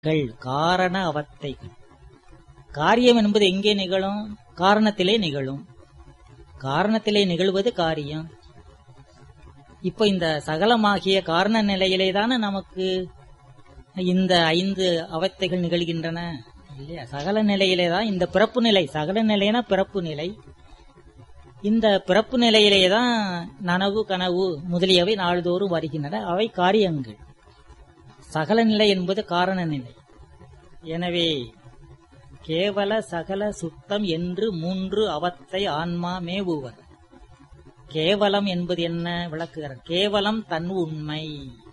கள் காரண அவத்தைகள் காரியம் என்பது எங்கே நிகழும் காரணத்திலே நிகழும் காரணத்திலே நிகழ்வது காரியம் இப்ப இந்த சகலமாகிய காரண நிலையிலே தானே நமக்கு இந்த ஐந்து அவத்தைகள் நிகழ்கின்றன இல்லையா சகல நிலையிலே தான் இந்த பிறப்பு நிலை சகல நிலைனா பிறப்பு நிலை இந்த பிறப்பு நிலையிலே தான் நனவு கனவு முதலியவை நாள்தோறும் வருகின்றன அவை காரியங்கள் சகல நிலை என்பது காரண நிலை எனவே கேவல சகல சுத்தம் என்று மூன்று அவத்தை ஆன்மா மேவுவர் கேவலம் என்பது என்ன விளக்குகிறார் கேவலம் தன் உண்மை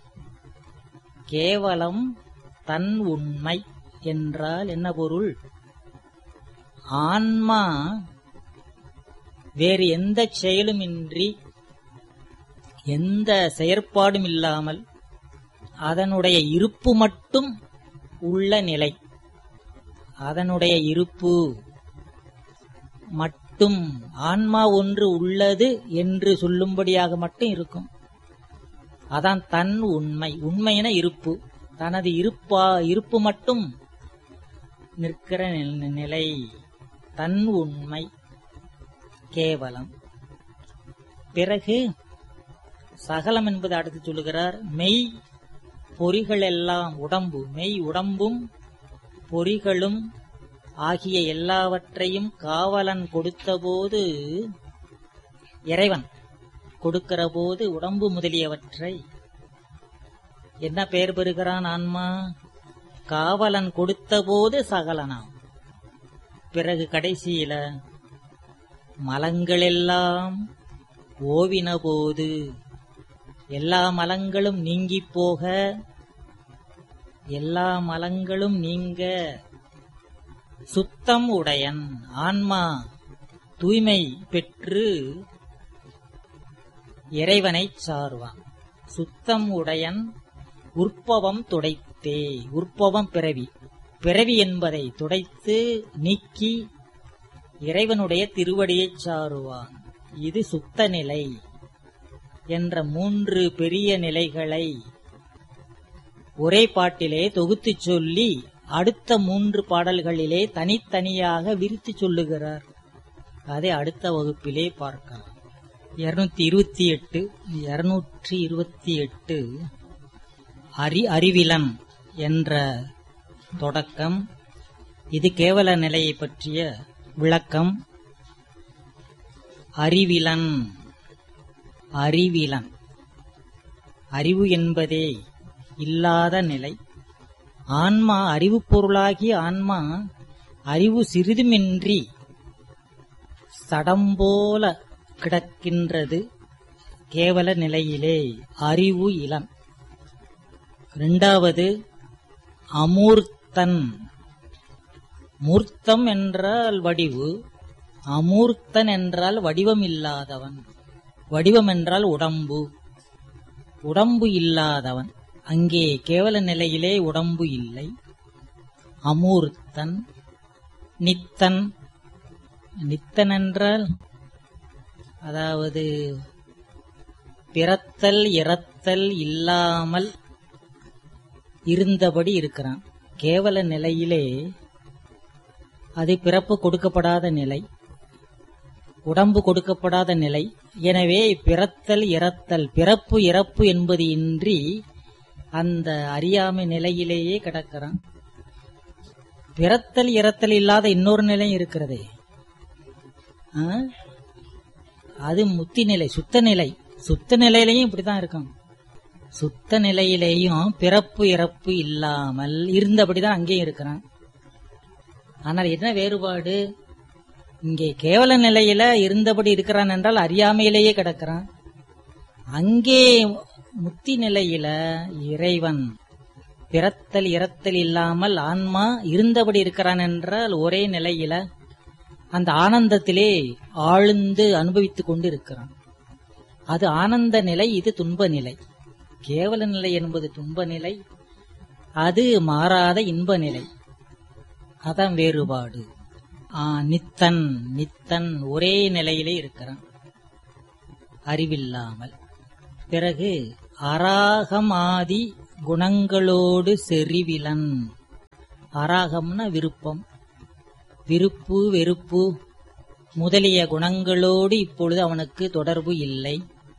கேவலம் தன் உண்மை என்றால் என்ன பொருள் ஆன்மா வேறு எந்த செயலுமின்றி எந்த செயற்பாடும் இல்லாமல் அதனுடைய இருப்பு மட்டும் உள்ள நிலை அதனுடைய இருப்பு மட்டும் ஆன்மா ஒன்று உள்ளது என்று சொல்லும்படியாக மட்டும் இருக்கும் அதான் தன் உண்மை உண்மையின இருப்பு தனது இருப்பா இருப்பு மட்டும் நிற்கிற நிலை தன் உண்மை கேவலம் பிறகு சகலம் என்பது அடுத்து சொல்லுகிறார் மெய் பொறிகள் எல்லாம் உடம்பு மெய் உடம்பும் பொறிகளும் ஆகிய எல்லாவற்றையும் காவலன் கொடுத்தபோது இறைவன் கொடுக்கிற போது உடம்பு முதலியவற்றை என்ன பெயர் பெறுகிறான் ஆன்மா காவலன் கொடுத்த போது சகலனாம் பிறகு கடைசியில மலங்களெல்லாம் ஓவின போது எல்லா மலங்களும் நீங்கி போக எல்லா மலங்களும் நீங்க சுத்தம் உடையன் ஆன்மா தூய்மை பெற்று இறைவனை சார்வான் சுத்தம் உடையன் உற்பவம் துடைத்தே உற்பவம் பிறவி பிறவி என்பதை துடைத்து நீக்கி இறைவனுடைய திருவடியைச் சாருவான் இது சுத்த நிலை என்ற மூன்று பெரிய நிலைகளை ஒரே பாட்டிலே தொகுத்துச் சொல்லி அடுத்த மூன்று பாடல்களிலே தனித்தனியாக விரித்து சொல்லுகிறார் அதை அடுத்த வகுப்பிலே பார்க்கலாம் இருநூத்தி இருபத்தி எட்டு இருநூற்றி இருபத்தி எட்டு அறி அறிவிலன் என்ற தொடக்கம் இது கேவல நிலையை பற்றிய விளக்கம் அறிவிலன் அறிவிலன் அறிவு என்பதே இல்லாத நிலை ஆன்மா அறிவு பொருளாகிய ஆன்மா அறிவு சிறிதுமின்றி சடம்போல கிடக்கின்றது கேவல நிலையிலே அறிவு இளம் இரண்டாவது அமூர்த்தன் மூர்த்தம் என்றால் வடிவு அமூர்த்தன் என்றால் வடிவம் இல்லாதவன் வடிவம் என்றால் உடம்பு உடம்பு இல்லாதவன் அங்கே கேவல நிலையிலே உடம்பு இல்லை அமூர்த்தன் நித்தன் நித்தன் என்றால் அதாவது பிறத்தல் இறத்தல் இல்லாமல் இருந்தபடி இருக்கிறான் கேவல நிலையிலே அது பிறப்பு கொடுக்கப்படாத நிலை உடம்பு கொடுக்கப்படாத நிலை எனவே பிறத்தல் இறத்தல் பிறப்பு இறப்பு என்பது இன்றி அந்த அறியாமை நிலையிலேயே கிடக்கிறான் பிறத்தல் இறத்தல் இல்லாத இன்னொரு நிலை இருக்கிறதே அது முத்தி நிலை சுத்த நிலை சுத்த நிலையிலையும் இப்படித்தான் இருக்கும் சுத்த நிலையிலேயும் பிறப்பு இறப்பு இல்லாமல் இருந்தபடிதான் அங்கேயும் இருக்கிறான் ஆனால் என்ன வேறுபாடு இங்கே கேவல நிலையில இருந்தபடி இருக்கிறான் என்றால் அறியாமையிலேயே கிடக்கிறான் அங்கே முத்தி நிலையில இறைவன் பிறத்தல் இறத்தல் இல்லாமல் ஆன்மா இருந்தபடி இருக்கிறான் என்றால் ஒரே நிலையில அந்த ஆனந்தத்திலே ஆழ்ந்து அனுபவித்துக் கொண்டு இருக்கிறான் அது ஆனந்த நிலை இது துன்ப நிலை கேவல நிலை என்பது துன்ப நிலை அது மாறாத இன்ப நிலை அதான் வேறுபாடு நித்தன் நித்தன் ஒரே நிலையிலே இருக்கிறான் அறிவில்லாமல் பிறகு அராகமாதி குணங்களோடு செறிவிலன் அராகம்னா விருப்பம் விருப்பு வெறுப்பு முதலிய குணங்களோடு இப்பொழுது அவனுக்கு தொடர்பு இல்லை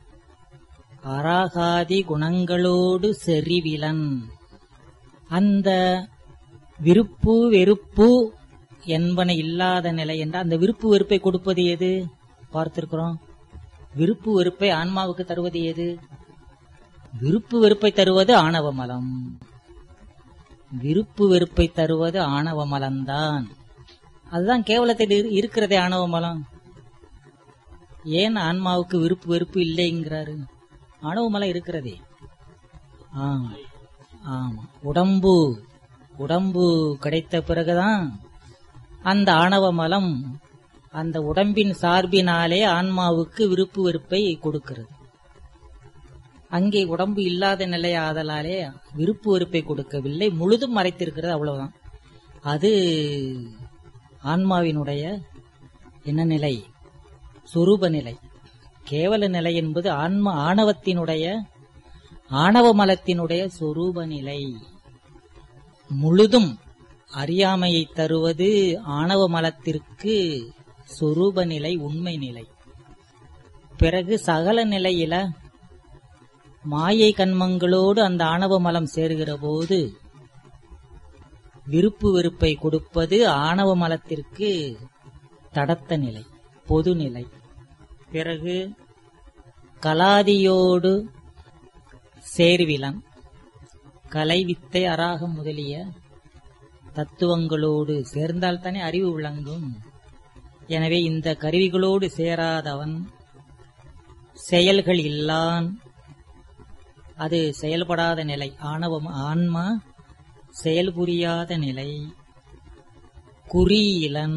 அராகாதி குணங்களோடு செறிவிலன் அந்த விருப்பு வெறுப்பு என்பன இல்லாத நிலை என்றால் அந்த விருப்பு வெறுப்பை கொடுப்பது எது பார்த்திருக்கிறோம் விருப்பு வெறுப்பை ஆன்மாவுக்கு தருவது எது விருப்பு வெறுப்பை தருவது ஆணவ மலம் விருப்பு வெறுப்பை தருவது ஆணவ மலம்தான் அதுதான் கேவலத்தில் இரு- இருக்கிறதே ஆணவ மலம் ஏன் ஆன்மாவுக்கு விருப்பு வெறுப்பு இல்லைங்கிறாரு ஆணவ மலம் இருக்கிறதே ஆமா ஆமா உடம்பு உடம்பு கிடைத்த பிறகுதான் அந்த ஆணவ மலம் அந்த உடம்பின் சார்பினாலே ஆன்மாவுக்கு விருப்பு வெறுப்பை கொடுக்கிறது அங்கே உடம்பு இல்லாத நிலை ஆதலாலே விருப்பு வெறுப்பை கொடுக்கவில்லை முழுதும் மறைத்திருக்கிறது அவ்வளவுதான் அது ஆன்மாவினுடைய என்ன நிலை சொரூப நிலை கேவல நிலை என்பது ஆன்ம ஆணவத்தினுடைய ஆணவ மலத்தினுடைய சொரூப நிலை முழுதும் அறியாமையை தருவது ஆணவ மலத்திற்கு சொரூப நிலை உண்மை நிலை பிறகு சகல நிலையில மாயை கண்மங்களோடு அந்த ஆணவ மலம் சேருகிற போது விருப்பு வெறுப்பை கொடுப்பது ஆணவ மலத்திற்கு தடத்த நிலை பொது நிலை பிறகு கலாதியோடு சேர்விலன் கலை வித்தை அராகம் முதலிய தத்துவங்களோடு சேர்ந்தால்தானே அறிவு விளங்கும் எனவே இந்த கருவிகளோடு சேராதவன் செயல்கள் இல்லான் அது செயல்படாத நிலை ஆணவம் ஆன்மா செயல் புரியாத நிலை குறியிலன்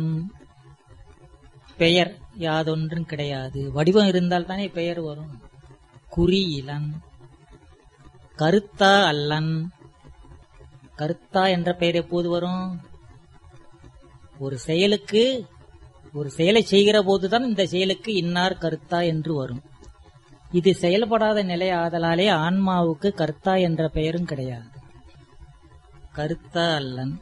பெயர் யாதொன்றும் கிடையாது வடிவம் இருந்தால் தானே பெயர் வரும் குறியிலன் கருத்தா அல்லன் கருத்தா என்ற பெயர் எப்போது வரும் ஒரு செயலுக்கு ஒரு செயலை செய்கிற போதுதான் இந்த செயலுக்கு இன்னார் கருத்தா என்று வரும் இது செயல்படாத நிலை ஆதலாலே ஆன்மாவுக்கு கர்த்தா என்ற பெயரும் கிடையாது கருத்தா அல்லன்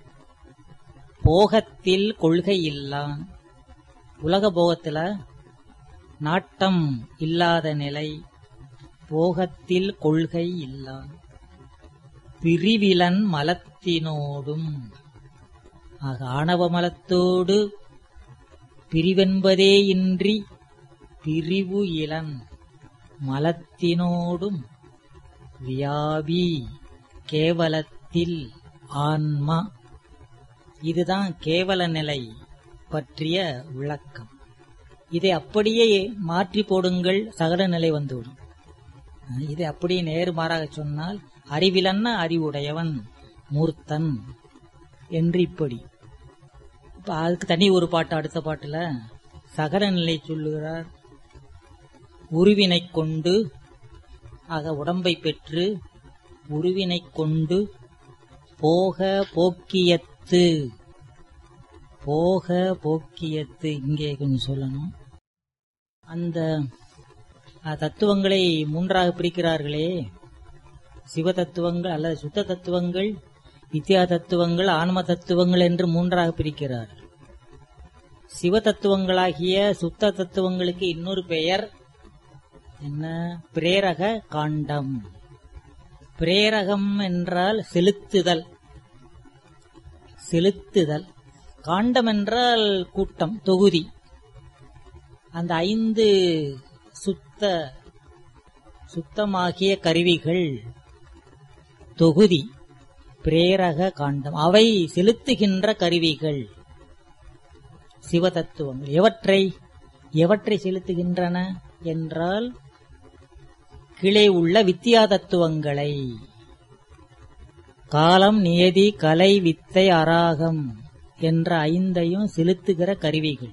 போகத்தில் கொள்கை இல்லான் உலக போகத்துல நாட்டம் இல்லாத நிலை போகத்தில் கொள்கை இல்லான் பிரிவிலன் மலத்தினோடும் ஆக ஆணவ மலத்தோடு பிரிவென்பதே இன்றி பிரிவு இளன் மலத்தினோடும் வியாபி கேவலத்தில் ஆன்மா இதுதான் கேவல நிலை பற்றிய விளக்கம் இதை அப்படியே மாற்றி போடுங்கள் சகல நிலை வந்துவிடும் இதை அப்படியே நேர்மாறாக சொன்னால் அறிவிலன்னா அறிவுடையவன் மூர்த்தன் என்று இப்படி இப்ப அதுக்கு தனி ஒரு பாட்டு அடுத்த பாட்டுல சகல நிலை சொல்லுகிறார் உருவினைக் கொண்டு ஆக உடம்பை பெற்று உருவினைக் கொண்டு போக போக்கியத்து போக போக்கியத்து இங்கே கொஞ்சம் சொல்லணும் அந்த அஹ், தத்துவங்களை மூன்றாக பிரிக்கிறார்களே சிவ தத்துவங்கள் அல்லது சுத்த தத்துவங்கள் வித்யா தத்துவங்கள் ஆன்ம தத்துவங்கள் என்று மூன்றாக பிரிக்கிறார் சிவ தத்துவங்களாகிய சுத்த தத்துவங்களுக்கு இன்னொரு பெயர் என்ன பிரேரக காண்டம் பிரேரகம் என்றால் செலுத்துதல் செலுத்துதல் காண்டம் என்றால் கூட்டம் தொகுதி அந்த ஐந்து சுத்த சுத்தமாகிய கருவிகள் தொகுதி பிரேரக காண்டம் அவை செலுத்துகின்ற கருவிகள் சிவதத்துவங்கள் எவற்றை எவற்றை செலுத்துகின்றன என்றால் கீழே உள்ள வித்தியா தத்துவங்களை காலம் நியதி கலை வித்தை அராகம் என்ற ஐந்தையும் செலுத்துகிற கருவிகள்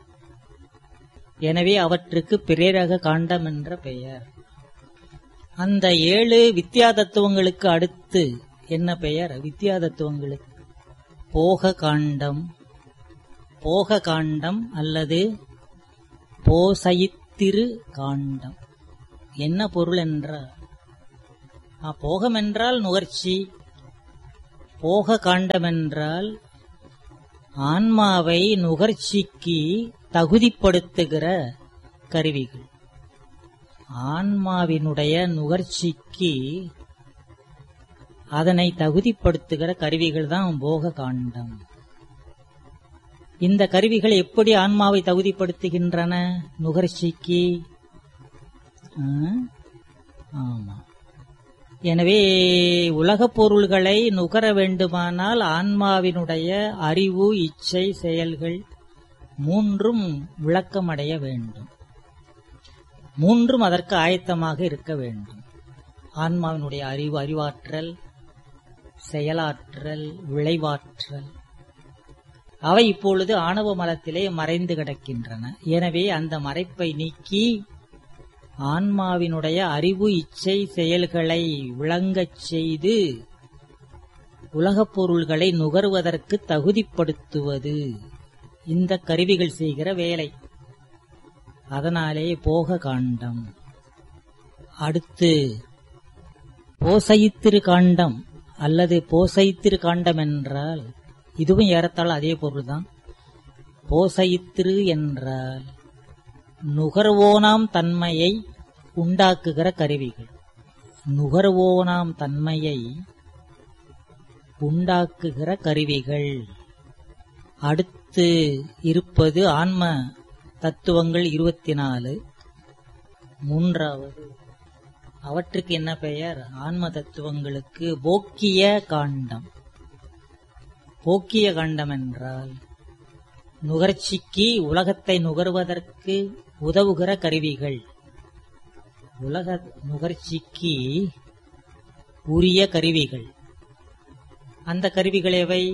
எனவே அவற்றுக்கு பிரேரக காண்டம் என்ற பெயர் அந்த ஏழு வித்தியா தத்துவங்களுக்கு அடுத்து என்ன பெயர் வித்தியா தத்துவங்களுக்கு போக காண்டம் போக காண்டம் அல்லது போசைத்திரு காண்டம் என்ன பொருள் என்றால் ஆ, போகம் என்றால் நுகர்ச்சி போக காண்டம் என்றால் ஆன்மாவை நுகர்ச்சிக்கு தகுதிப்படுத்துகிற கருவிகள் ஆன்மாவினுடைய நுகர்ச்சிக்கு அதனை தகுதிப்படுத்துகிற கருவிகள் தான் போக காண்டம் இந்த கருவிகள் எப்படி ஆன்மாவை தகுதிப்படுத்துகின்றன நுகர்ச்சிக்கு ஆ? ஆமா எனவே உலகப் பொருள்களை நுகர வேண்டுமானால் ஆன்மாவினுடைய அறிவு இச்சை செயல்கள் மூன்றும் விளக்கமடைய வேண்டும் மூன்றும் அதற்கு ஆயத்தமாக இருக்க வேண்டும் ஆன்மாவினுடைய அறிவு அறிவாற்றல் செயலாற்றல் விளைவாற்றல் அவை இப்பொழுது ஆணவ மலத்திலே மறைந்து கிடக்கின்றன எனவே அந்த மறைப்பை நீக்கி ஆன்மாவினுடைய அறிவு இச்சை செயல்களை விளங்கச் செய்து உலகப் பொருள்களை நுகர்வதற்கு தகுதிப்படுத்துவது இந்த கருவிகள் செய்கிற வேலை அதனாலே போக காண்டம் அடுத்து போசைத்திரு காண்டம் அல்லது போசைத்திரு காண்டம் என்றால் இதுவும் ஏறத்தாழ அதே பொருள்தான் போசைத்திரு என்றால் நுகர்வோனாம் தன்மையை உண்டாக்குகிற கருவிகள் நுகர்வோனாம் தன்மையை உண்டாக்குகிற கருவிகள் அடுத்து இருப்பது ஆன்ம தத்துவங்கள் இருபத்தி நாலு மூன்றாவது அவற்றுக்கு என்ன பெயர் ஆன்ம தத்துவங்களுக்கு போக்கிய காண்டம் போக்கிய காண்டம் என்றால் நுகர்ச்சிக்கு உலகத்தை நுகர்வதற்கு உதவுகிற கருவிகள் உலக நுகர்ச்சிக்கு உரிய கருவிகள் அந்த கருவிகள் எவை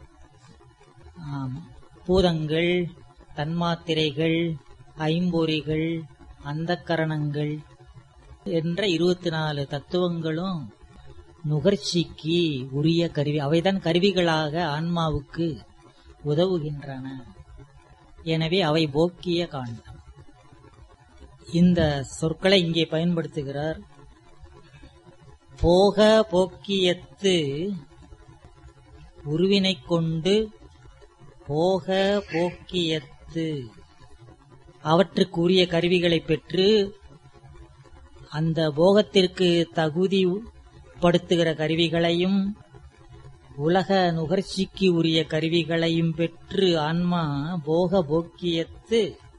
ஆம், பூதங்கள் தன்மாத்திரைகள் ஐம்பொறிகள் அந்தக்கரணங்கள் என்ற இருபத்தி நாலு தத்துவங்களும் நுகர்ச்சிக்கு உரிய கருவி அவைதான் கருவிகளாக ஆன்மாவுக்கு உதவுகின்றன எனவே அவை போக்கிய காண்டம் இந்த சொற்களை இங்கே பயன்படுத்துகிறார் போக போக்கியத்து உருவினைக் கொண்டு போக போக்கியத்து அவற்றுக்குரிய கருவிகளை பெற்று அந்த போகத்திற்கு தகுதி படுத்துகிற கருவிகளையும் உலக நுகர்ச்சிக்கு உரிய கருவிகளையும் பெற்று ஆன்மா போக போக்கியத்து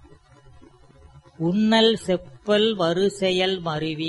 உன்னல் செப்பல் வருசெயல் மருவி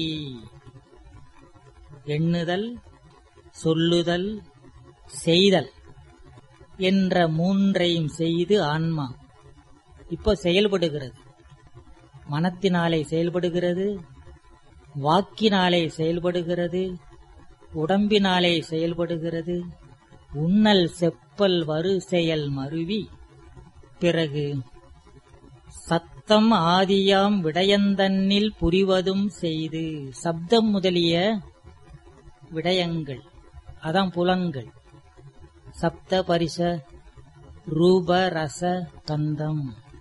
எண்ணுதல் சொல்லுதல் செய்தல் என்ற மூன்றையும் செய்து ஆன்மா இப்போ செயல்படுகிறது மனத்தினாலே செயல்படுகிறது வாக்கினாலே செயல்படுகிறது உடம்பினாலே செயல்படுகிறது உன்னல் செப்பல் வரு செயல் மருவி பிறகு சத்தம் ஆதியாம் விடயந்தன்னில் புரிவதும் செய்து சப்தம் முதலிய விடயங்கள் அதான் புலன்கள் சப்த பரிச ரூப ரச கந்தம்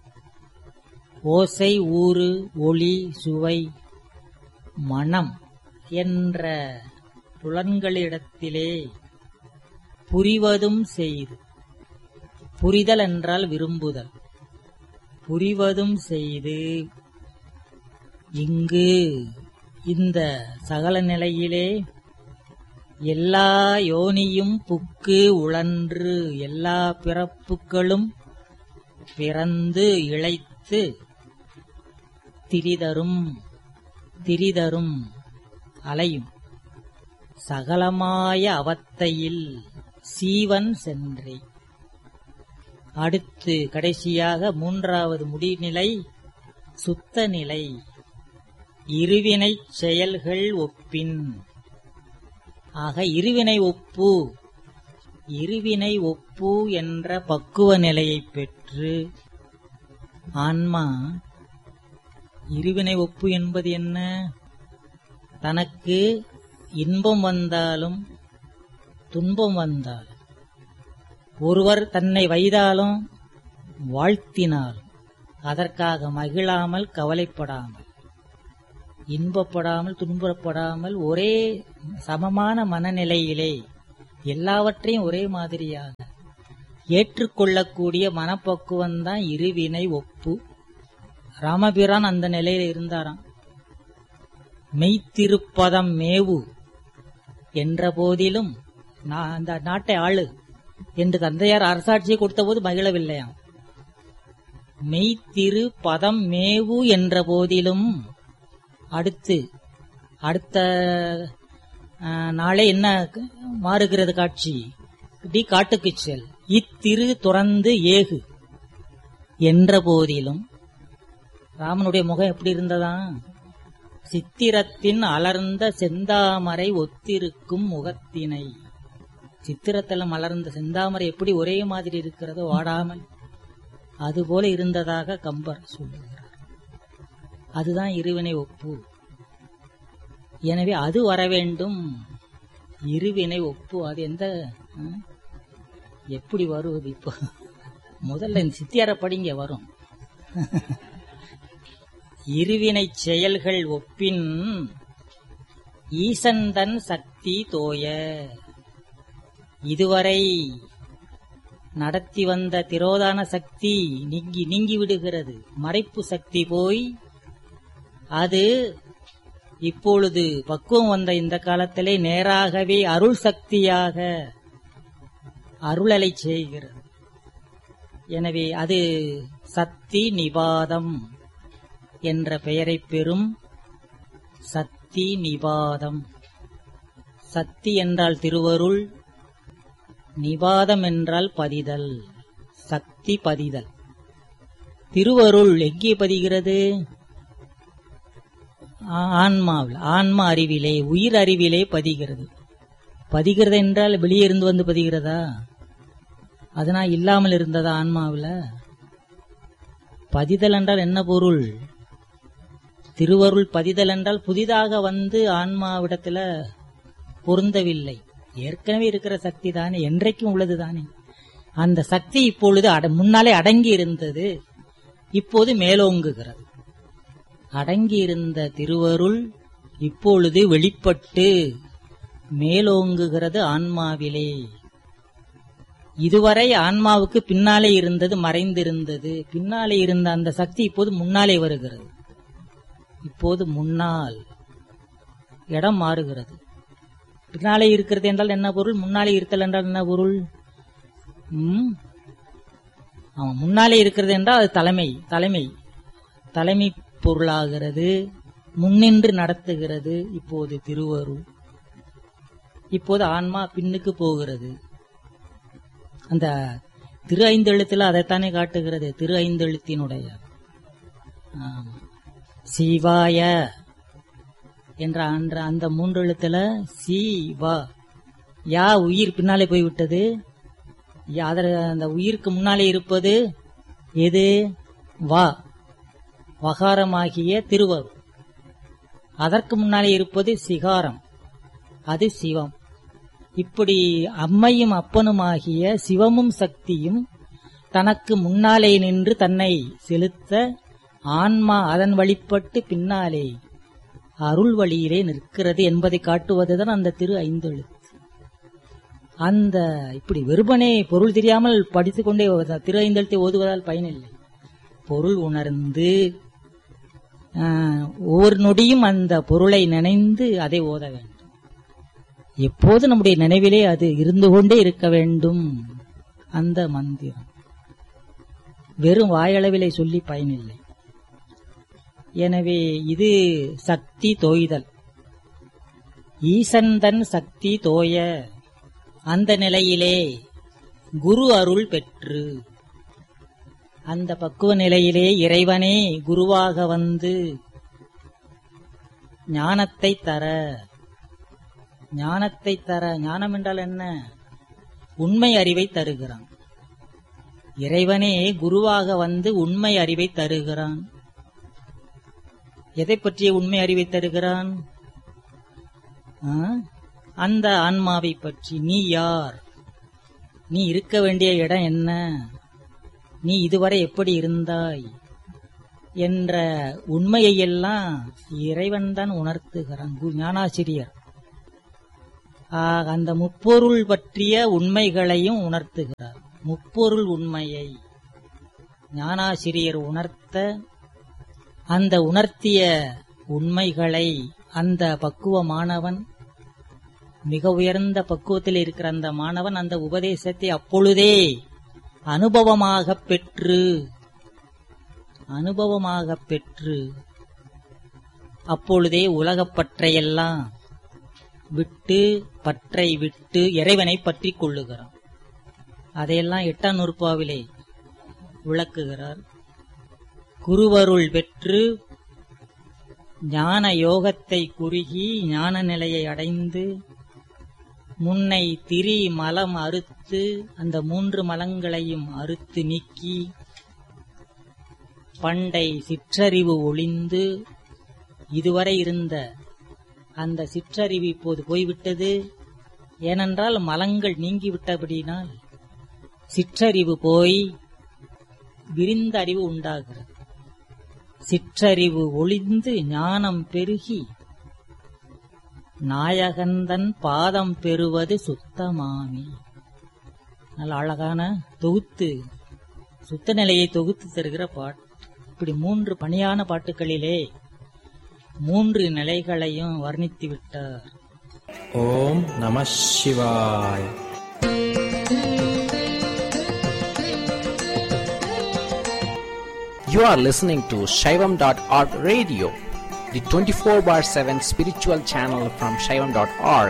ஓசை ஊறு ஒளி சுவை மனம் என்ற புலன்களிடத்திலே புரிவதும் செய்து புரிதல் என்றால் விரும்புதல் புரிவதும் செய்து இங்கு இந்த சகல நிலையிலே எல்லா யோனியும் புக்கு உழன்று எல்லா பிறப்புகளும் பிறந்து இழைத்து திரிதரும் திரிதரும் அலையும் சகலமாய அவத்தையில் சீவன் சென்றே அடுத்து கடைசியாக மூன்றாவது முடிநிலை சுத்த நிலை இருவினைச் செயல்கள் ஒப்பின் ஆக இருவினை ஒப்பு இருவினை ஒப்பு என்ற பக்குவ நிலையைப் பெற்று ஆன்மா இருவினை ஒப்பு என்பது என்ன தனக்கு இன்பம் வந்தாலும் துன்பம் வந்தாலும் ஒருவர் தன்னை வைதாலும் வாழ்த்தினாலும் அதற்காக மகிழாமல் கவலைப்படாமல் இன்பப்படாமல் துன்பப்படாமல் ஒரே சமமான மனநிலையிலே எல்லாவற்றையும் ஒரே மாதிரியாக ஏற்றுக்கொள்ளக்கூடிய மனப்பக்குவம் தான் இருவினை ஒப்பு ராமபிரான் அந்த நிலையில இருந்தாராம் மெய்த்திருப்பதம் மேவு என்ற போதிலும் நான் அந்த நாட்டை ஆளு என்று தந்தையார் அரசாட்சியை கொடுத்த போது மகிழவில்லையாம் மெய்த்திரு பதம் மேவு என்ற போதிலும் அடுத்து அடுத்த அஹ், நாளே என்ன மாறுகிறது காட்சி டி காட்டுக்கு செல் இத்திரு துறந்து ஏகு என்ற போதிலும் ராமனுடைய முகம் எப்படி இருந்ததா சித்திரத்தின் அலர்ந்த செந்தாமரை ஒத்திருக்கும் முகத்தினை சித்திரத்தில் மலர்ந்த செந்தாமரை எப்படி ஒரே மாதிரி இருக்கிறதோ வாடாமல் அதுபோல இருந்ததாக கம்பர் சொல்லுகிறார் அதுதான் இருவினை ஒப்பு எனவே அது வர வேண்டும் இருவினை ஒப்பு அது எந்த ஆ? எப்படி வருவது இப்போ முதல்ல இந்த சித்தியார படிங்க வரும் இருவினை செயல்கள் ஒப்பின் ஈசந்தன் சக்தி தோய இதுவரை நடத்தி வந்த திரோதான சக்தி நீங்கி நீங்கி விடுகிறது மறைப்பு சக்தி போய் அது இப்பொழுது பக்குவம் வந்த இந்த காலத்திலே நேராகவே அருள் சக்தியாக அருளலை செய்கிறது எனவே அது சக்தி நிபாதம் என்ற பெயரைப் பெறும் சக்தி நிபாதம் சக்தி என்றால் திருவருள் நிபாதம் என்றால் பதிதல் சக்தி பதிதல் திருவருள் எங்கே பதிகிறது ஆ- ஆன்மாவில் ஆன்ம அறிவிலே உயிர் அறிவிலே பதிகிறது பதிகிறது என்றால் வெளியே இருந்து வந்து பதிகிறதா அதனால் இல்லாமல் இருந்ததா ஆன்மாவில் பதிதல் என்றால் என்ன பொருள் திருவருள் பதிதல் என்றால் புதிதாக வந்து ஆன்மாவிடத்துல பொருந்தவில்லை ஏற்கனவே இருக்கிற சக்தி தானே என்றைக்கும் உள்ளது தானே அந்த சக்தி இப்பொழுது அட- முன்னாலே அடங்கி இருந்தது இப்போது மேலோங்குகிறது அடங்கி இருந்த திருவருள் இப்பொழுது வெளிப்பட்டு மேலோங்குகிறது ஆன்மாவிலே இதுவரை ஆன்மாவுக்கு பின்னாலே இருந்தது மறைந்திருந்தது பின்னாலே இருந்த அந்த சக்தி இப்போது முன்னாலே வருகிறது இப்போது முன்னால் இடம் மாறுகிறது பின்னாலே இருக்கிறது என்றால் என்ன பொருள் முன்னாலே இருத்தல் என்றால் என்ன பொருள் ம்? ஆமாம் முன்னாலே இருக்கிறது என்றால் அது தலைமை தலைமை தலைமை பொருளாகிறது முன்னின்று நடத்துகிறது இப்போது திருவருள் இப்போது ஆன்மா பின்னுக்கு போகிறது அந்த திரு ஐந்தெழுத்துல அதைத்தானே காட்டுகிறது திரு ஐந்தெழுத்தினுடைய ஆம். சிவாய என்ற அந்த அந்த மூன்று எழுத்துல சி வா யா உயிர் பின்னாலே போய்விட்டது யா- அதர அந்த உயிருக்கு முன்னாலே இருப்பது எது வா வகாரமாகிய திருவருள் அதற்கு முன்னாலே இருப்பது சிகாரம் அது சிவம் இப்படி அம்மையும் அப்பனுமாகிய சிவமும் சக்தியும் தனக்கு முன்னாலே நின்று தன்னை செலுத்த ஆன்மா அதன் வழிபட்டு பின்னாலே அருள் வழியிலே நிற்கிறது என்பதை காட்டுவதுதான் அந்த திரு ஐந்தெழுத்து அந்த இப்படி வெறுமனே பொருள் தெரியாமல் படித்துக்கொண்டே ஓத- திரு ஐந்தெழுத்தை ஓதுவதால் பயனில்லை பொருள் உணர்ந்து ஆஹ், ஒவ்வொரு நொடியும் அந்த பொருளை நினைந்து அதை ஓத வேண்டும் எப்போது நம்முடைய நினைவிலே அது இருந்து கொண்டே இருக்க வேண்டும் அந்த மந்திரம் வெறும் வாயளவிலே சொல்லி பயனில்லை எனவே இது சக்தி தோய்தல் ஈசந்தன் சக்தி தோய அந்த நிலையிலே குரு அருள் பெற்று அந்த பக்குவ நிலையிலே இறைவனே குருவாக வந்து ஞானத்தை தர ஞானத்தை தர ஞானம் என்றால் என்ன உண்மை அறிவை தருகிறான் இறைவனே குருவாக வந்து உண்மை அறிவை தருகிறான் எதை பற்றிய உண்மை அறிவை தருகிறான் ஆ? அந்த ஆன்மாவை பற்றி நீ யார் நீ இருக்க வேண்டிய இடம் என்ன நீ இதுவரை எப்படி இருந்தாய் என்ற உண்மையையெல்லாம் இறைவன் தான் உணர்த்துகிறான் குரு ஞானாசிரியர் ஆக, அந்த முப்பொருள் பற்றிய உண்மைகளையும் உணர்த்துகிறார் முப்பொருள் உண்மையை ஞானாசிரியர் உணர்த்த அந்த உணர்த்திய உண்மைகளை அந்த பக்குவ மாணவன் மிக உயர்ந்த பக்குவத்தில் இருக்கிற அந்த மாணவன் அந்த உபதேசத்தை அப்பொழுதே அனுபவமாக பெற்று அனுபவமாக பெற்று அப்பொழுதே உலகப் பற்றையெல்லாம் விட்டு பற்றை விட்டு இறைவனை பற்றி கொள்ளுகிறான் அதையெல்லாம் எட்டாம் நூற்பாவிலே விளக்குகிறார் குருவருள் பெற்று ஞான யோகத்தை குறுகி ஞான நிலையை அடைந்து முன்னை திரி மலம் அறுத்து அந்த மூன்று மலங்களையும் அறுத்து நீக்கி பண்டை சிற்றறிவு ஒளிந்து இதுவரை இருந்த அந்த சிற்றறிவு இப்போது போய்விட்டது ஏனென்றால் மலங்கள் நீங்கிவிட்டபடினால் சிற்றறிவு போய் விரிந்த அறிவு உண்டாகிறது சிற்றறிவு ஒளிந்து ஞானம் பெருகி நாயகந்தன் பாதம் பெறுவது சுத்தமாமி நல்ல அழகான தொகுத்து சுத்த நிலையை தொகுத்து தருகிற பாட்டு இப்படி மூன்று பணியான பாட்டுகளிலே மூன்று நிலைகளையும் வர்ணித்து விட்டார் ஓம் நம சிவாய் You are listening to Shaivam.org radio, the 24 bar 7 spiritual channel from Shaivam.org.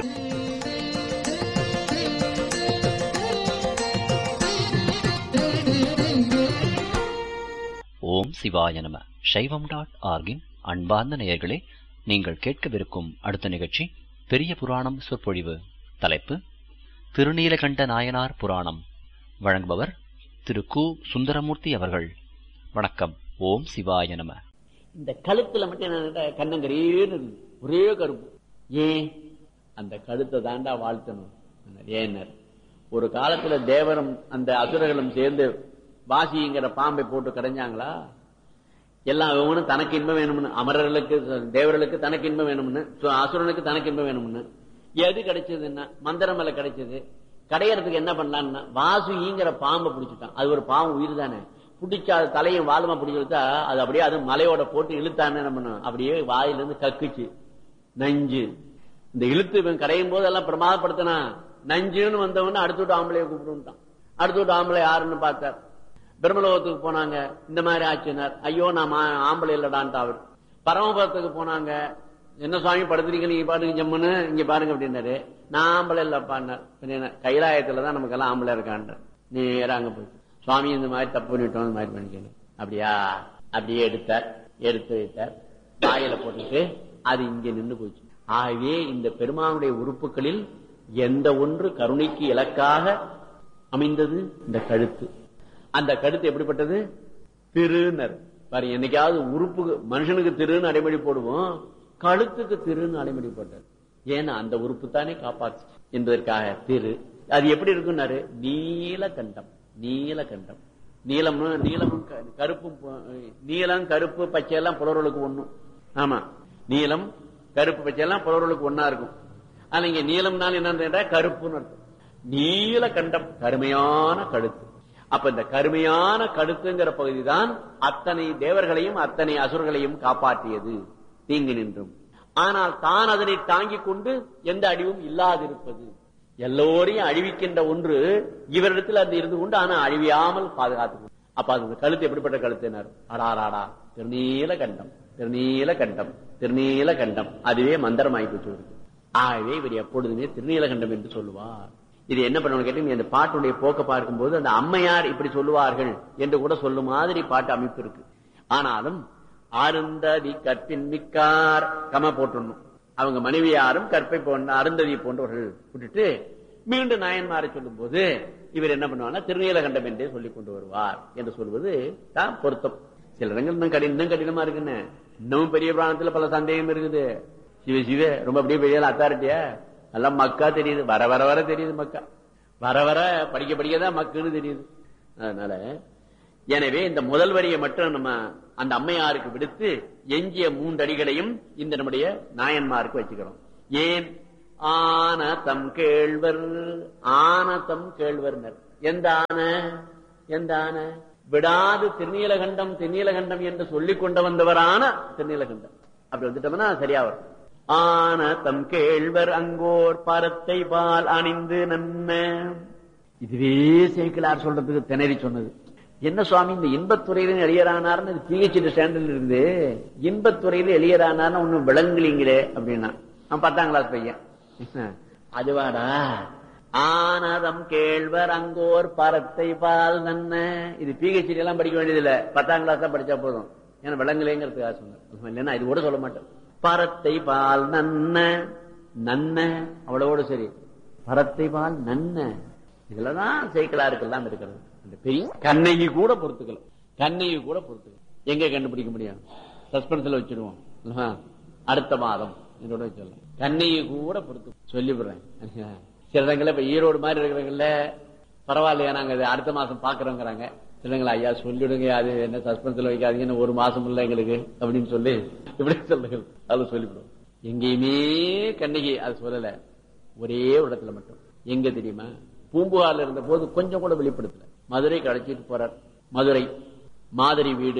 ஓம் சிவாய நம சைவம் டாட் ஆர்கின் அன்பார்ந்த நேயர்களே நீங்கள் கேட்கவிருக்கும் அடுத்த நிகழ்ச்சி பெரிய புராணம் சொற்பொழிவு தலைப்பு திருநீலகண்ட நாயனார் புராணம் வழங்குபவர் திரு கு சுந்தரமூர்த்தி அவர்கள் வணக்கம் ஓம் சிவாய நம இந்த கழுத்துல மட்டும் என்ன கண்ணங்கரேன்னு இருக்குது ஒரே கருப்பு ஏன் அந்த கழுத்தை தாண்டா வாழ்த்தணும் ஏன்னர் ஒரு காலத்துல தேவரும் அந்த அசுரர்களும் சேர்ந்து வாசிங்கிற பாம்பை போட்டு கடைஞ்சாங்களா எல்லாம் ஒவ்வொன்றும் தனக்கு இன்பம் வேணும்னு அமரர்களுக்கு தேவர்களுக்கு தனக்கு இன்பம் வேணும்னு சு- அசுரனுக்கு தனக்கு இன்பம் வேணும்னு எது கிடைச்சதுன்னா மந்திரமலை கிடைச்சது கடையறதுக்கு என்ன பண்ணலான்னா வாசுங்கிற பாம்பை பிடிச்சிட்டான் அது ஒரு பாம்பு உயிர் தானே பிடிச்சா அது தலையும் வாலுமா பிடிச்சி இழுத்தா அது அப்படியே அது மலையோட போட்டு இழுத்தான்னு என்ன பண்ணும் அப்படியே வாயிலிருந்து கக்குச்சு நஞ்சு இந்த இழுத்து இவன் கரையும் போது எல்லாம் பிரமாதப்படுத்தினா நஞ்சுன்னு வந்தவன அடுத்த விட்டு ஆம்பளைய கூப்பிடுட்டான் அடுத்த விட்டு ஆம்பளை யாருன்னு பார்த்தார் பிரம்மலோகத்துக்கு போனாங்க இந்த மாதிரி ஆச்சுனார் ஐயோ நான் மா- ஆம்பளை இல்லடான்ட்டு அவர் பரமபதத்துக்கு போனாங்க என்ன சுவாமி படுத்துறீங்க நீங்க பாருங்க ஜம்முன்னு இங்க பாருங்க அப்படின்னாரு நான் ஆம்பளை இல்லப்பான்னார் பின்ன என்ன, கைலாயத்துல தான் நமக்கு எல்லாம் ஆம்பளை இருக்கான்றார் நேரா அங்க போயிட்டு சுவாமி இந்த மாதிரி தப்பு பண்ணிட்டோம் இந்த மாதிரி பண்ணிக்கணும் அப்படியா அப்படியே எடுத்தார் எடுத்து வைத்தார் வாயில போட்டுட்டு அது இங்க நின்னு போச்சு ஆகவே இந்த பெருமானுடைய உறுப்புகளில் எந்த ஒன்று கருணைக்கு இலக்காக அமைந்தது இந்த கழுத்து அந்த கழுத்து எப்படிப்பட்டது திருனர் பாரு என்னைக்காவது உறுப்பு மனுஷனுக்கு திருன்னு அடைமொழி போடுவோம் கழுத்துக்கு திருன்னு அடைமொழி போட்டார் ஏன்னா அந்த உறுப்பு தானே காப்பாத்து என்பதற்காக திரு அது எப்படி இருக்குன்னாரு நீலகண்டம் நீலகண்டம் நீலம்னு நீலமும் க- கருப்பும் பு- நீலம் கருப்பு பச்சை எல்லாம் புலவர்களுக்கு ஒண்ணும் ஆமா நீலம் கருப்பு பச்சை எல்லாம் புலவர்களுக்கு ஒன்னா இருக்கும் ஆனா இங்க நீலம்னால என்னன்னு கருப்புன்னு அர்த்தம் நீல கண்டம் கருமையான கழுத்து அப்ப இந்த கருமையான கழுத்துங்கிற பகுதிதான் அத்தனை தேவர்களையும் அத்தனை அசுரர்களையும் காப்பாற்றியது தீங்கு நின்றும் ஆனால் தான் அதனை தாங்கிக் கொண்டு எந்த அழிவும் இல்லாதிருப்பது எல்லோரையும் அழிவிக்கின்ற ஒன்று இவரிடத்தில் அது இருந்து கொண்டு ஆனா அழிவியாமல் பாதுகாத்து அப்ப அது இந்த கழுத்து எப்படிப்பட்ட கழுத்தினர் அடாராடா திருநீல கண்டம் திருநீல கண்டம் திருநீல கண்டம் அதுவே மந்திரமாய் போச்சு இவருக்கு. ஆகவே இவர் எப்பொழுதுமே திருநீலகண்டம் என்று சொல்லுவார் இது என்ன பண்ணணும் கேட்டீங்க இந்த பாட்டுடைய போக்க பார்க்கும்போது அந்த அம்மையார் இப்படி சொல்லுவார்கள் என்று கூட சொல்லும் மாதிரி பாட்டு அமைப்பு இருக்கு ஆனாலும் அருந்ததி கற்பின் மிக்கார் கம போட்டுடணும் அவங்க மனைவியாரும் கற்பை போன்ற அருந்ததி போன்றவர்கள் விட்டுட்டு மீண்டும் நாயன்மாரை சொல்லும் போது இவர் என்ன பண்ணுவார்னா திருநீலகண்டம் என்றே சொல்லிக் கொண்டு வருவார் என்று சொல்வது தான் பொருத்தம் சில இடங்கள் இன்னும் கடினம் இன்னும் கடினமா இருக்குன்னு இன்னமும் பெரிய புராணத்துல பல சந்தேகம் இருக்குது சிவ சிவ ரொம்ப அப்படியே பெரிய அத்தாரிட்டியா எல்லாம் மக்கா தெரியுது வர வர வர தெரியுது மக்கா வர வர படிக்க படிக்கதான் மக்குன்னு தெரியுது அதனால எனவே இந்த முதல் வரியை மட்டும் நம்ம அந்த அம்மையாருக்கு விடுத்து எஞ்சிய மூன்று அடிகளையும் இந்த நம்முடைய நாயன்மாருக்கு வச்சுக்கிறோம் ஏன் ஆனதம் கேழ்வர் ஆனதம் கேழ்வர்னர் எந்த ஆன எந்த ஆன விடாது திருநீலகண்டம் திருநீலகண்டம் என்று சொல்லிக் கொண்டு வந்தவரான திருநீலகண்டம் அப்படி வந்துட்டோம்னா சரியா வரும் ஆன தம் கேழ்வர் அங்கோர் பரத்தை பால் அணிந்து நன்ன இதுவே சேக்கிலார் சொல்றதுக்கு திணறி சொன்னது என்ன சுவாமி இந்த இன்பத்துறையில எளியரானார்னு பிஹெச்டி ஸ்டாண்டர்ட்ல இருந்து இன்பத்துறையில எளியரானார்னு ஒண்ணும் விளங்குலீங்களே அப்படின்னா நான் பத்தாம் கிளாஸ் பையன் அதுவாடா ஆனதம் கேழ்வர் அங்கோர் பரத்தை பால் நன்ன இது பிஹெச்டி எல்லாம் படிக்க வேண்டியதில்ல பத்தாம் கிளாஸ் தான் படிச்சா போதும் ஏன்னா விளங்கலைங்கிறதுக்காக சொன்னேன் இல்லைன்னா இது கூட சொல்ல மாட்டேன் பரத்தை பால் நன்ன நன்ன அவ்வளவோடு சரி பரத்தை பால் நன்ன இதுலதான் சைக்கிளாருக்கெல்லாம் இருக்கிறது அந்த பெரிய கண்ணைக்கு கூட பொறுத்துக்கல கண்ணைக்கு கூட பொறுத்துக்கல எங்க கண்டுபிடிக்க முடியும் சஸ்பென்ஸ்ல வச்சிருவோம் இல்லையா? அடுத்த மாதம் இதோட சொல்லலாம் கண்ணைக்கு கூட பொறுத்து சொல்லிவிடுறேன் சில இடங்கள்ல இப்ப ஈரோடு மாதிரி இருக்கிறவங்கள பரவாயில்லையா நாங்க இதை அடுத்த மாசம் பாக்குறோங்கிறாங்க இல்லைங்களா ஐயா சொல்லிடுங்க அது என்ன சஸ்பென்ஸ்ல வைக்காதீங்கன்னு ஒரு மாசம் இல்ல எங்களுக்கு அப்படின்னு சொல்லி இப்படி சொல்லுங்க அது சொல்லிவிடுவோம் எங்கேயுமே கண்ணகி அது சொல்லல ஒரே ஒரு இடத்துல மட்டும் எங்க தெரியுமா பூம்புகார்ல இருந்த போது கொஞ்சம் கூட வெளிப்படுத்தல மதுரை அழைச்சிட்டு போறார் மதுரை மாதிரி வீடு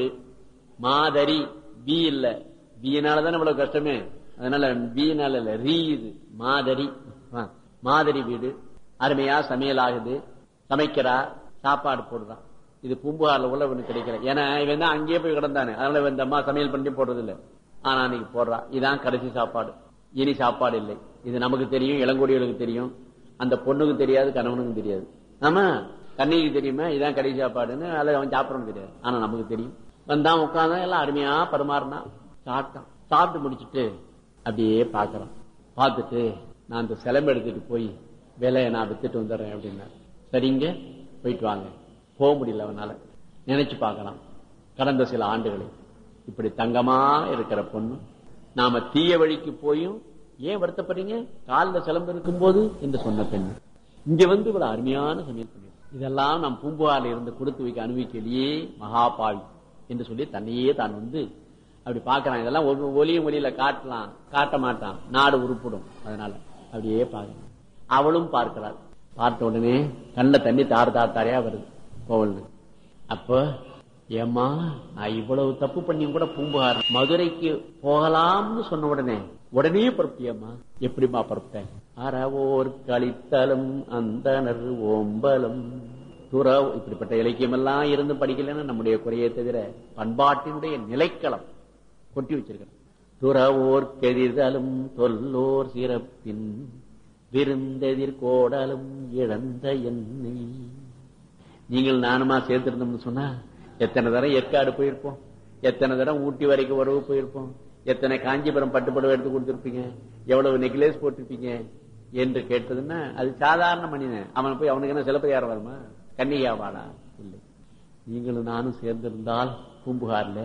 மாதரி பி இல்ல பீனாலதான் இவ்வளவு கஷ்டமே அதனால பீனால இல்ல ரீ இது மாதரி ஆ, மாதிரி வீடு அருமையா சமையல் ஆகுது சமைக்கிறா சாப்பாடு போடுறான் இது பூம்புகார்ல உள்ள இவனுக்கு கிடைக்கல ஏன்னா இவன் தான் அங்கேயே போய் கிடந்தானே அதனால இவன் இந்த அம்மா சமையல் பண்ணி போடுறது இல்ல ஆனா அன்னைக்கு போடுறா இதான் கடைசி சாப்பாடு இனி சாப்பாடு இல்லை இது நமக்கு தெரியும் இளங்கோடிகளுக்கு தெரியும் அந்த பொண்ணுக்கு தெரியாது கணவனுக்கும் தெரியாது ஆமா கண்ணிக்கு தெரியுமா இதான் கடைசி சாப்பாடுன்னு அதில் அவன் சாப்பிடணும் தெரியாது ஆனா நமக்கு தெரியும் வந்தான் உட்காந்தான் எல்லாம் அருமையா பரிமாறினா சாப்பிட்டான் சாப்பிட்டு முடிச்சிட்டு அப்படியே பாக்குறான் பார்த்துட்டு நான் அந்த சிலம்பு எடுத்துட்டு போய் விலையை நான் வித்துட்டு வந்துடுறேன் அப்படின்னா சரிங்க போயிட்டு வாங்க போக முடியல அவனால நினைச்சு பார்க்கலாம் கடந்த சில ஆண்டுகளில் இப்படி தங்கமா இருக்கிற பொண்ணு நாம தீய வழிக்கு போயும் ஏன் வருத்தப்படுறீங்க காலில் சிலம்பு இருக்கும் போது என்று சொன்ன பெண் இங்க வந்து இவ்வளவு அருமையான சமையல் பண்ணி இதெல்லாம் நாம் பூம்புகாரில் இருந்து கொடுத்து வைக்க அனுபவிக்கலையே மகாபாவி என்று சொல்லி தன்னையே தான் வந்து அப்படி பார்க்கறான் இதெல்லாம் ஒரு ஒலியும் ஒலியில காட்டலாம் காட்ட மாட்டான் நாடு உருப்பிடும் அதனால அப்படியே பார்க்கறான் அவளும் பார்க்கிறாள் பார்த்த உடனே கண்ணில் தண்ணி தார் தார் தாரையா வருது கோவல் அப்ப ஏம்மா நான் இவ்வளவு தப்பு பண்ணி கூட பூம்புகார் மதுரைக்கு போகலாம்னு சொன்ன உடனே உடனே புறப்பட்டியம்மா எப்படிம்மா புறப்பட்டேன் அறவோர் கழித்தலும் அந்தனர் ஓம்பலும் துற இப்படிப்பட்ட இலக்கியம் எல்லாம் இருந்து படிக்கலன்னு நம்முடைய குறையை தவிர பண்பாட்டினுடைய நிலைக்களம் கொட்டி வச்சிருக்கிறோம் துறவோர் கெதிர்தலும் தொல்லோர் சிறப்பின் விருந்தெதிர் கோடலும் இழந்த என்னை நீங்கள் நானுமா சேர்த்திருந்தோம்னு சொன்னா எத்தனை தரம் ஏற்காடு போயிருப்போம் எத்தனை தரம் ஊட்டி வரைக்கும் உறவு போயிருப்போம் எத்தனை காஞ்சிபுரம் பட்டுப்புடவை எடுத்து கொடுத்திருப்பீங்க எவ்வளவு நெக்லேஸ் போட்டிருப்பீங்க என்று கேட்டதுன்னா அது சாதாரண மனிதன் அவன் போய் அவனுக்கு என்ன சிலப்பதிகாரம் வருமா கன்னிகாவாளா இல்லை நீங்களும் நானும் சேர்ந்திருந்தால் பூம்புகார்ல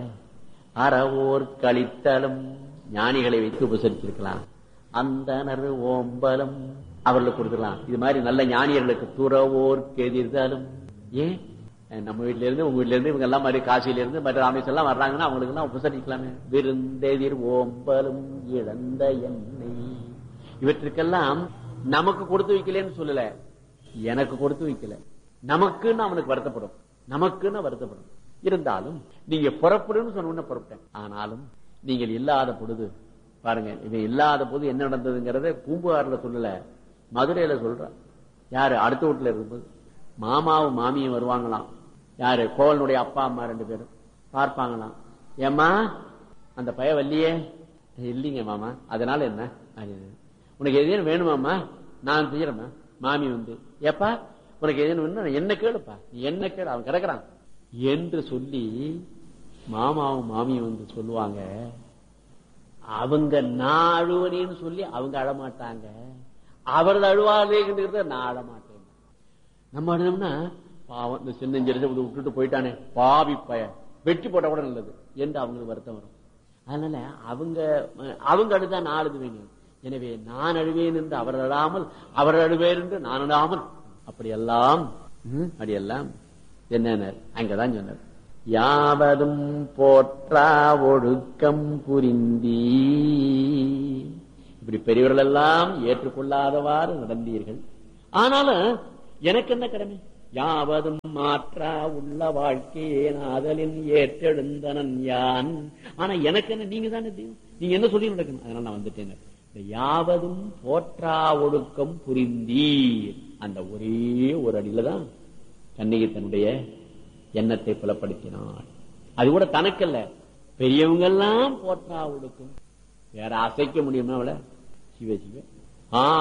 அறவோர் கழித்தலும் ஞானிகளை வைத்து உபசரித்திருக்கலாம் அந்தனர் ஓம்பலம் அவர்களுக்கு கொடுத்துடலாம் இது மாதிரி நல்ல ஞானியர்களுக்கு துறவோர் கெதிர்தாலும் ஏன் அஹ் நம்ம வீட்ல இருந்து உங்க வீட்ல இருந்து இவங்க எல்லாம் மாதிரி காசியில இருந்து மற்ற ராமேஸ்வரம் எல்லாம் வர்றாங்கன்னா அவங்களுக்கு எல்லாம் உபசரிக்கலாமே விருந்தெதிர் ஓம்பலும் இழந்த எண்ணெய் இவற்றுக்கெல்லாம் நமக்கு கொடுத்து வைக்கலன்னு சொல்லல எனக்கு கொடுத்து வைக்கல நமக்குன்னு அவனுக்கு வருத்தப்படும் நமக்குன்னு வருத்தப்படும் இருந்தாலும் நீங்க புறப்படுன்னு சொன்ன உடனே புறப்பட்டேன் ஆனாலும் நீங்கள் இல்லாத பொழுது பாருங்க இவன் இல்லாத போது என்ன நடந்ததுங்கிறத பூம்புகார்ல சொல்லல மதுரையில சொல்றான் யாரு அடுத்த வீட்டுல இருக்கும்போது மாமாவும் மாமியும் வருவாங்களாம் யாரு கோவலனுடைய அப்பா அம்மா ரெண்டு பேரும் பார்ப்பாங்களாம் ஏம்மா அந்த பய வல்லியே இல்லைங்க மாமா அதனால என்ன அப்படின்னு. உனக்கு எதையும் வேணுமாம்மா நான் செய்யறேம்மா மாமி வந்து ஏப்பா உனக்கு எதையும் வேணும் என்ன கேளுப்பா நீ என்ன கேளு அவன் கிடக்குறான் என்று சொல்லி மாமாவும் மாமியும் வந்து சொல்லுவாங்க அவங்க நான் அழுவனேன்னு சொல்லி அவங்க அழமாட்டாங்க அவர்கள் அழுவாதேங்கிறத நான் அழமாட்டேன் நம்ம அழுனோம்னா பாவம் இந்த சின்னஞ்சிறத விட்டுட்டு போயிட்டானே பாவி பய வெட்டி போட்ட கூட நல்லது என்று அவங்களுக்கு வருத்தம் வரும் அதனால அவங்க அவங்க அழுதா நான் அழுதுவேங்க எனவே நான் அழுவேன் என்று அவர் அழாமல் அவர் அழுவேன் என்று நான் அழாமல் அப்படியெல்லாம் ம், அப்படியெல்லாம் என்ன அங்கதான் சொன்னார் யாவதும் போற்றா ஒழுக்கம் புரிந்தி இப்படி பெரியவர்கள் எல்லாம் ஏற்றுக்கொள்ளாதவாறு நடந்தீர்கள் ஆனாலும் எனக்கு என்ன கடமை யாவதும் மாற்றா உள்ள வாழ்க்கையே நாதலின் ஏற்றெழுந்தனன் யான் ஆனா எனக்கு என்ன நீங்க தானே தெய்வம். நீங்க என்ன சொல்லி நடக்கணும் அதனால நான் வந்துட்டேன் இந்த யாவதும் போற்றா ஒழுக்கம் புரிந்தீர் அந்த ஒரே ஒரு அடியில தான் கண்ணகி தன்னுடைய எண்ணத்தை புலப்படுத்தினார் அது கூட தனக்கல்ல பெரியவங்க எல்லாம் போற்றா ஒழுக்கம் வேற அசைக்க முடியுமா அவளை சிவ சிவ ஆ